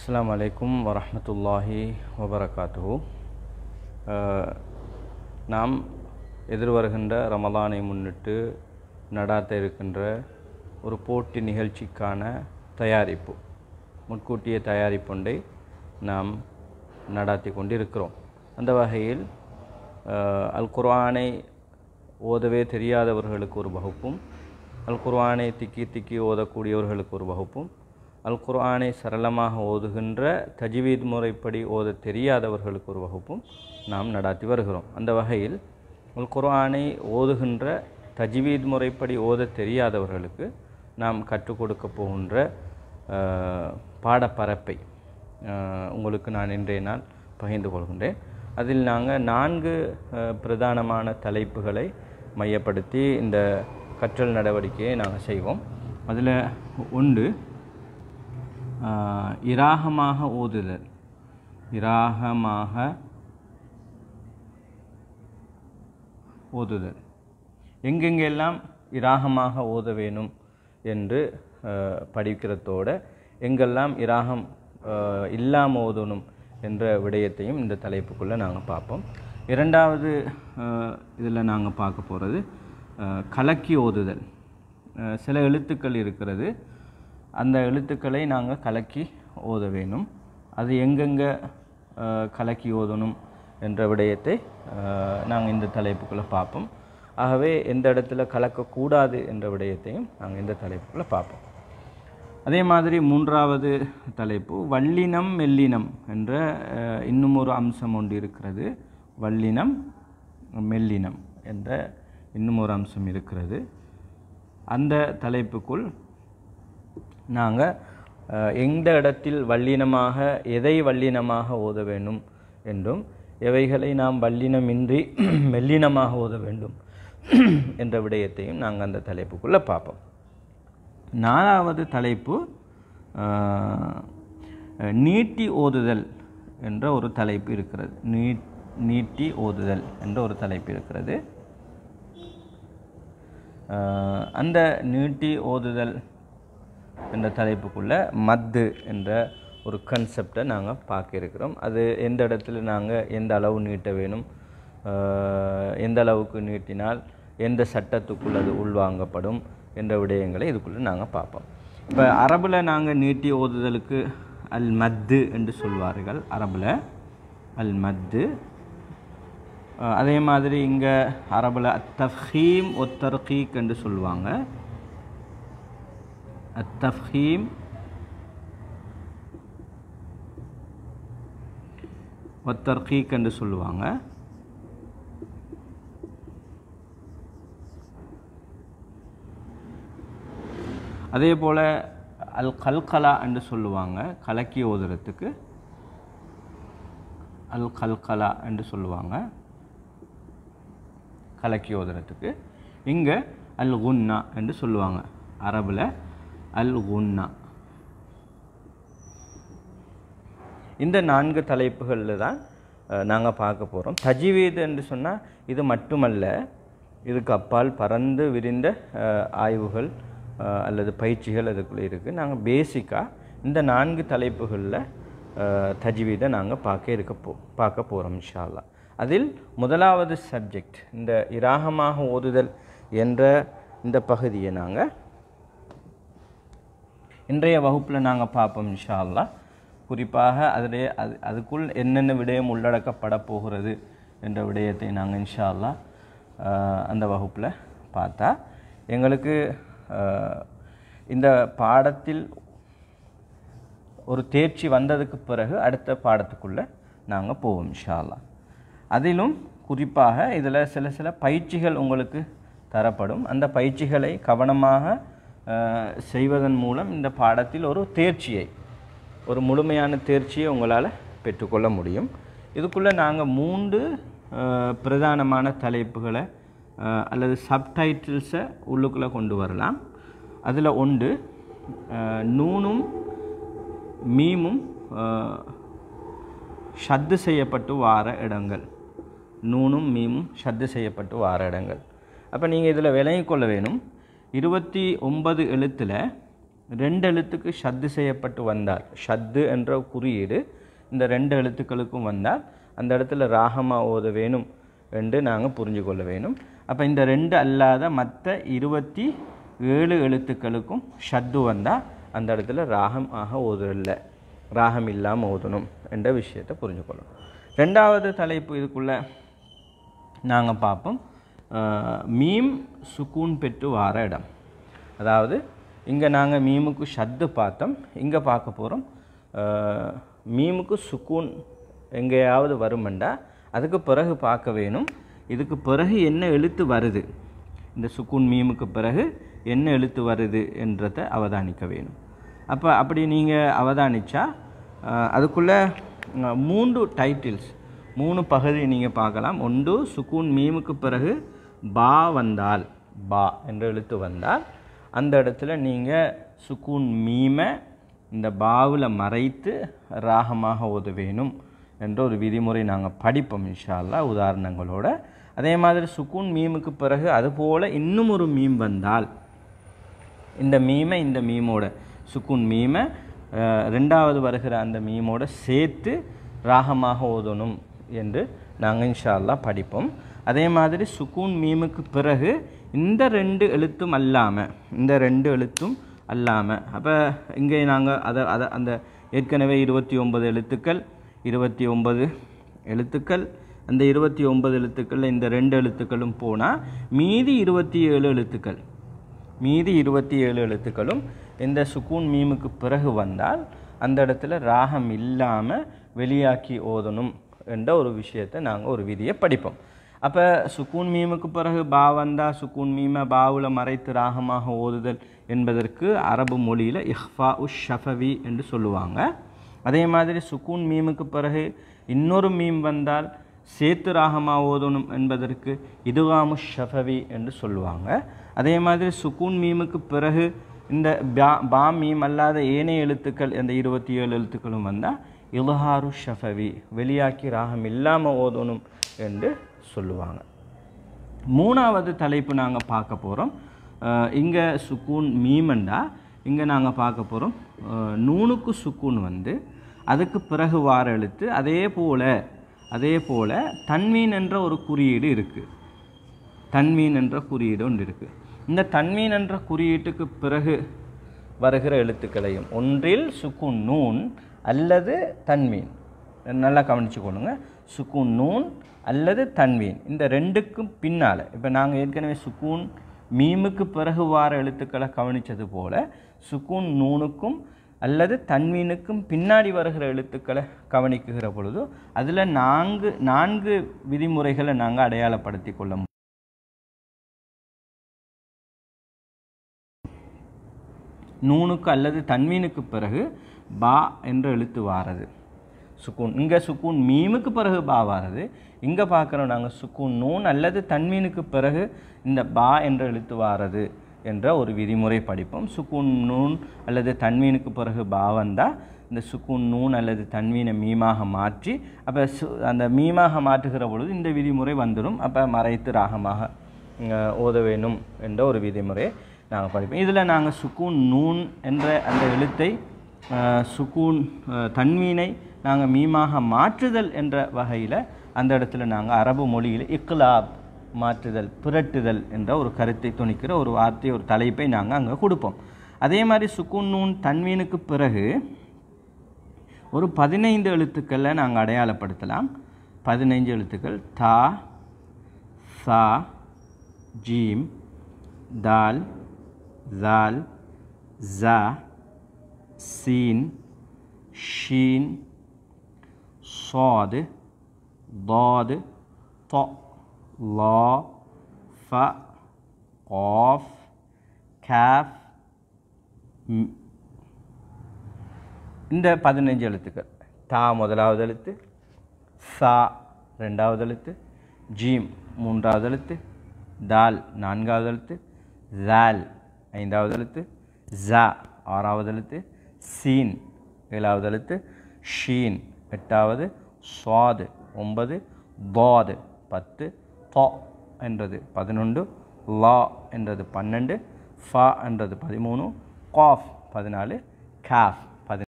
அஸ்ஸலாமு அலைக்கும் வரஹ்மத்துல்லாஹி வபரகாத்துஹு அஹ், நாம் எதிர்வருகின்ற ரமலானை முன்னிட்டு நடாத்த இருக்கின்ற ஒரு போட்டி நிகழ்ச்சிக்கான தயாரிப்பு முன்கூட்டிய தயாரிப்புண்டை நாம் நடாத்தி கொண்டிருக்கிறோம் அந்த வகையில் அஹ், அல் குர்ஆனை ஓதவே தெரியாதவர்களுக்கு ஒரு வகுப்பும் அல் குர்ஆனை திக்கி திக்கி ஓதக்கூடியவர்களுக்கு ஒரு வகுப்பும் அல் குர்ஆனை சரளமாக ஓதுகின்ற தஜ்வீத் முறைப்படி ஓத தெரியாதவர்களுக்கு ஒரு வகுப்பும் நாம் நடாத்தி வருகிறோம் அந்த வகையில் அல் குர்ஆனை ஓதுகின்ற தஜ்வீத் முறைப்படி ஓத தெரியாதவர்களுக்கு நாம் கற்றுக் கொடுக்க போகின்ற அஹ், பாடப்பரப்பை அஹ், உங்களுக்கு நான் இன்றைய நாள் பகிர்ந்து கொள்கின்றேன் அதில் நாங்கள் நான்கு அஹ், பிரதானமான தலைப்புகளை மையப்படுத்தி இந்த கற்றல் நடவடிக்கையை நாங்கள் செய்வோம் அதில் ஒன்று ஆஹ், இராகமாக ஓதுதல் இராகமாக ஓதுதல் எங்கெங்கெல்லாம் இராகமாக ஓத வேணும் என்று ஆஹ், படிக்கிறதோட எங்கெல்லாம் இராகம் இல்லாமல் ஓதணும் என்ற விடயத்தையும் இந்த தலைப்புக்குள்ளே நாங்கள் பார்ப்போம் இரண்டாவது இதில் நாங்கள் பார்க்க போகிறது கலக்கி ஓதுதல் ஆஹ், சில எழுத்துக்கள் இருக்கிறது அந்த எழுத்துக்களை நாங்கள் கலக்கி ஓத வேணும் அது எங்கெங்கே அஹ், கலக்கி ஓதணும் என்ற விடயத்தை நாங்கள் இந்த தலைப்புக்குள்ளே பார்ப்போம் ஆகவே எந்த இடத்துல கலக்கக்கூடாது என்ற விடயத்தையும் நாங்கள் இந்த தலைப்புக்குள்ளே பார்ப்போம் அதே மாதிரி மூன்றாவது தலைப்பு வல்லினம் மெல்லினம் என்ற அஹ், இன்னும் ஒரு அம்சம் ஒன்று இருக்கிறது வல்லினம் மெல்லினம் என்ற இன்னும் ஒரு அம்சம் இருக்கிறது அந்த தலைப்புக்குள் நாங்கள் எந்த இடத்தில் வல்லினமாக எதை வல்லினமாக ஓத வேண்டும் என்றும் எவைகளை நாம் வல்லினமின்றி மெல்லினமாக ஓத வேண்டும் என்ற விடயத்தையும் நாங்கள் அந்த தலைப்புக்குள்ளே பார்ப்போம் நாலாவது தலைப்பு அஹ், நீட்டி ஓதுதல் என்ற ஒரு தலைப்பு இருக்கிறது நீ நீட்டி ஓதுதல் என்ற ஒரு தலைப்பு இருக்கிறது அஹ், அந்த நீட்டி ஓதுதல் என்ற தலைப்புக்குள்ள மத்து என்ற ஒரு கன்செப்டை நாங்கள் பார்க்க இருக்கிறோம் அது எந்த இடத்துல நாங்கள் எந்த அளவு நீட்ட வேணும் அஹ், எந்த அளவுக்கு நீட்டினால் எந்த சட்டத்துக்குள் அது உள்வாங்கப்படும் என்ற விடயங்களை இதுக்குள்ளே நாங்கள் பார்ப்போம் இப்போ அரபில் நாங்கள் நீட்டி ஓதுதலுக்கு அல் மத்து என்று சொல்வார்கள் அரபில் அல் மத்து அஹ், அதே மாதிரி இங்கே அரபில் அத்தஃஹீம் ஒத்தர்கீக் என்று சொல்லுவாங்க அத்தஃஹீம் ஒத்தர்கீக் என்று சொல்லுவாங்க அதே போல் அல் கல்கலா என்று சொல்லுவாங்க கலக்கி ஓதுறதுக்கு அல் கல்கலா என்று சொல்லுவாங்க கலக்கி ஓதுறதுக்கு இங்கே அல் குன்னா என்று சொல்லுவாங்க அரபில் அல் குன்னா இந்த நான்கு தலைப்புகளில் தான் நாங்கள் பார்க்க போகிறோம் தஜிவீது என்று சொன்னால் இது மட்டுமல்ல இதுக்கு அப்பால் பறந்து விரிந்த அஹ், ஆய்வுகள் அஹ், அல்லது பயிற்சிகள் அதுக்குள்ளே இருக்குது நாங்கள் பேசிக்காக இந்த நான்கு தலைப்புகளில் தஜ்வீதை நாங்கள் பார்க்க இருக்க போ பார்க்க போகிறோம் இன்ஷா அல்லாஹ் அதில் முதலாவது சப்ஜெக்ட் இந்த இராகமாக ஓதுதல் என்ற இந்த பகுதியை நாங்கள் இன்றைய வகுப்பில் நாங்கள் பார்ப்போம் இன்ஷா அல்லாஹ் குறிப்பாக அதிலே அது அதுக்குள் என்னென்ன விடயம் உள்ளடக்கப்பட போகிறது என்ற விடயத்தை நாங்கள் இன்ஷா அல்லாஹ் ஆஹ், அந்த வகுப்பில் பார்த்தா எங்களுக்கு ஆஹ், இந்த பாடத்தில் ஒரு தேர்ச்சி வந்ததுக்கு பிறகு அடுத்த பாடத்துக்குள்ளே நாங்கள் போவோம் இன்ஷா அல்லாஹ் அதிலும் குறிப்பாக இதில் சில சில பயிற்சிகள் உங்களுக்கு தரப்படும் அந்த பயிற்சிகளை கவனமாக அஹ், செய்வதன் மூலம் இந்த பாடத்தில் ஒரு தேர்ச்சியை ஒரு முழுமையான தேர்ச்சியை உங்களால் பெற்றுக்கொள்ள முடியும் இதுக்குள்ளே நாங்கள் மூன்று அஹ், பிரதானமான தலைப்புகளை அஹ், அல்லது சப்டைட்டில்ஸை உள்ளுக்குள்ளே கொண்டு வரலாம் அதில் ஒன்று அஹ், நூனும் மீமும் அஹ், ஷத்து செய்யப்பட்டு வார இடங்கள் நூனும் மீமும் ஷத்து செய்யப்பட்டு வார இடங்கள் அப்போ நீங்கள் இதில் விளங்கிக் கொள்ள வேணும் இருபத்தி ஒன்பது எழுத்தில் ரெண்டு எழுத்துக்கு ஷத்து செய்யப்பட்டு வந்தால் ஷத்து என்ற குறியீடு இந்த ரெண்டு எழுத்துக்களுக்கும் வந்தால் அந்த இடத்துல ராகமாக ஓத வேணும் என்று நாங்கள் புரிஞ்சு கொள்ள வேணும் அப்போ இந்த ரெண்டு அல்லாத மற்ற இருபத்தி ஏழு எழுத்துக்களுக்கும் ஷத்து வந்தால் அந்த இடத்துல ராகம் ஆக ஓதுறல்ல ராகம் இல்லாமல் ஓதணும் என்ற விஷயத்தை புரிஞ்சுக்கொள்ளணும் ரெண்டாவது தலைப்பு இதுக்குள்ளே நாங்கள் பார்ப்போம் அஹ், மீம் சுக்கூன் பெற்று வார இடம் அதாவது இங்கே நாங்கள் மீமுக்கு ஷத்து பார்த்தோம் இங்கே பார்க்க போகிறோம் மீமுக்கு சுக்கூன் எங்கேயாவது வருமெண்டா அதுக்கு பிறகு பார்க்க வேணும் இதுக்கு பிறகு என்ன எழுத்து வருது இந்த சுக்கூன் மீமுக்கு பிறகு என்ன எழுத்து வருது என்றதை அவதானிக்க வேணும் அப்போ அப்படி நீங்கள் அவதானிச்சா அஹ், அதுக்குள்ளே அஹ், மூன்று டைட்டில்ஸ் மூணு பகுதி நீங்கள் பார்க்கலாம் ஒன்று சுக்கூன் மீமுக்கு பிறகு பா வந்தால் பா என்ற எழுத்து வந்தால் அந்த இடத்துல நீங்கள் சுக்கூன் மீமை இந்த பாவில் மறைத்து ராகமாக ஓத வேணும் என்ற ஒரு விதிமுறை நாங்கள் படிப்போம் இன்ஷா அல்லாஹ் உதாரணங்களோட அதே மாதிரி சுக்கூன் மீமுக்கு பிறகு அதுபோல் இன்னும் ஒரு மீம் வந்தால் இந்த மீமை இந்த மீமோட சுக்குன் மீமை அஹ், ரெண்டாவது வருகிற அந்த மீமோட சேர்த்து ராகமாக ஓதணும் என்று நாங்கள் இன்ஷா அல்லாஹ் படிப்போம் அதே மாதிரி சுக்கூன் மீமுக்கு பிறகு இந்த ரெண்டு எழுத்தும் அல்லாமல் இந்த ரெண்டு எழுத்தும் அல்லாமல் அப்போ இங்கே நாங்கள் அதை அதை அந்த ஏற்கனவே இருபத்தி ஒன்பது எழுத்துக்கள் இருபத்தி ஒன்பது எழுத்துக்கள் அந்த இருபத்தி ஒன்பது எழுத்துக்களில் இந்த ரெண்டு எழுத்துக்களும் போனால் மீதி இருபத்தி ஏழு எழுத்துக்கள் மீதி இருபத்தி ஏழு எழுத்துக்களும் இந்த சுக்கூன் மீமுக்கு பிறகு வந்தால் அந்த இடத்துல ராகம் இல்லாமல் வெளியாக்கி ஓதணும் என்ற ஒரு விஷயத்தை நாங்கள் ஒரு விதியை படிப்போம் அப்போ சுக்கூன் மீமுக்கு பிறகு பா வந்தா சுக்கூன் மீமை பாவுல மறைத்து ராகமாக ஓதுதல் என்பதற்கு அரபு மொழியில் இஹ்ஃபா உஷ் ஷஃபவி என்று சொல்லுவாங்க அதே மாதிரி சுக்கூன் மீமுக்கு பிறகு இன்னொரு மீம் வந்தால் சேத்து ராகமாக ஓதணும் என்பதற்கு இதுகாமு ஷஃபவி என்று சொல்லுவாங்க அதே மாதிரி சுக்கூன் மீமுக்கு பிறகு இந்த பா பா மீம் அல்லாத ஏனைய எழுத்துக்கள் இந்த இருபத்தி ஏழு எழுத்துக்களும் வந்தால் இலஹாரு ஷஃபவி வெளியாக்கி ராகம் இல்லாமல் ஓதணும் என்று சொல்லுவாங்க மூணாவது தலைப்பு நாங்கள் பார்க்க போகிறோம் இங்கே சுக்கூன் மீமண்டா இங்கே நாங்கள் பார்க்க போகிறோம் நூனுக்கு சுக்கூன் வந்து அதுக்கு பிறகு வார எழுத்து அதே போல் அதே போல் தன்மீன் என்ற ஒரு குறியீடு இருக்குது தன்மீன் என்ற குறியீடு ஒன்று இருக்குது இந்த தன்மீன் என்ற குறியீட்டுக்கு பிறகு வருகிற எழுத்துக்களையும் ஒன்றில் சுக்குன் நூன் அல்லது தன்மீன் நல்லா கவனிச்சுக்கொள்ளுங்க சுக்கூன் நூன் அல்லது தன்மீன் இந்த ரெண்டுக்கும் பின்னால் இப்போ நாங்கள் ஏற்கனவே சுக்கூன் மீமுக்கு பிறகு வார எழுத்துக்களை கவனித்தது போல் சுக்கூன் நூனுக்கும் அல்லது தன்மீனுக்கும் பின்னாடி வருகிற எழுத்துக்களை கவனிக்குகிற பொழுது அதில் நான்கு நான்கு விதிமுறைகளை நாங்கள் அடையாளப்படுத்தி கொள்ள முடியும் நூனுக்கு அல்லது தன்மீனுக்கு பிறகு பா என்ற எழுத்து வாரது சுக்கூன் இங்கே சுக்கூன் மீமுக்கு பிறகு பா வாரது இங்கே பார்க்குறோம் நாங்கள் சுக்கூன் நூன் அல்லது தன்மீனுக்கு பிறகு இந்த பா என்ற எழுத்து வாரது என்ற ஒரு விதிமுறை படிப்போம் சுக்கூன் நூன் அல்லது தன்மீனுக்கு பிறகு பா வந்தால் இந்த சுக்கூன் நூன் அல்லது தன்மீனை மீமாக மாற்றி அப்போ சு அந்த மீமாக மாற்றுகிற பொழுது இந்த விதிமுறை வந்துடும் அப்போ மறைத்து ராகமாக அஹ், ஓத வேணும் என்ற ஒரு விதிமுறை நாங்கள் படிப்போம் இதில் நாங்கள் சுக்கூன் நூன் என்ற அந்த எழுத்தை அஹ், சுக்கூன் அஹ், தன்மீனை நாங்கள் மீமாக மாற்றுதல் என்ற வகையில் அந்த இடத்துல நாங்கள் அரபு மொழியில் இக்லாப் மாற்றுதல் புரட்டுதல் என்ற ஒரு கருத்தை துணிக்கிற ஒரு வார்த்தை ஒரு தலைப்பை நாங்கள் அங்கே கொடுப்போம் அதே மாதிரி சுக்கூன் நூன் தன்மீனுக்கு பிறகு ஒரு பதினைந்து எழுத்துக்களை நாங்கள் அடையாளப்படுத்தலாம் பதினைஞ்சு எழுத்துக்கள் தா சா ஜீம் தால் ஜால் ஜா சீன் ஷீன் صاد ضاد ط لا ف قاف كاف م. இந்த பதினஞ்சு எழுத்துக்கள் தா முதலாவது எழுத்து சா ரெண்டாவது எழுத்து ஜீம் மூன்றாவது எழுத்து தால் நான்காவது எழுத்து ஜால் ஐந்தாவது எழுத்து ஜா ஆறாவது எழுத்து சீன் ஏழாவது எழுத்து ஷீன் எட்டாவது சுவாது ஒன்பது பாது பத்து தா என்றது பதினொன்று லா என்றது பன்னெண்டு ஃபா என்றது பதிமூணு காஃப் பதினாலு காஃப்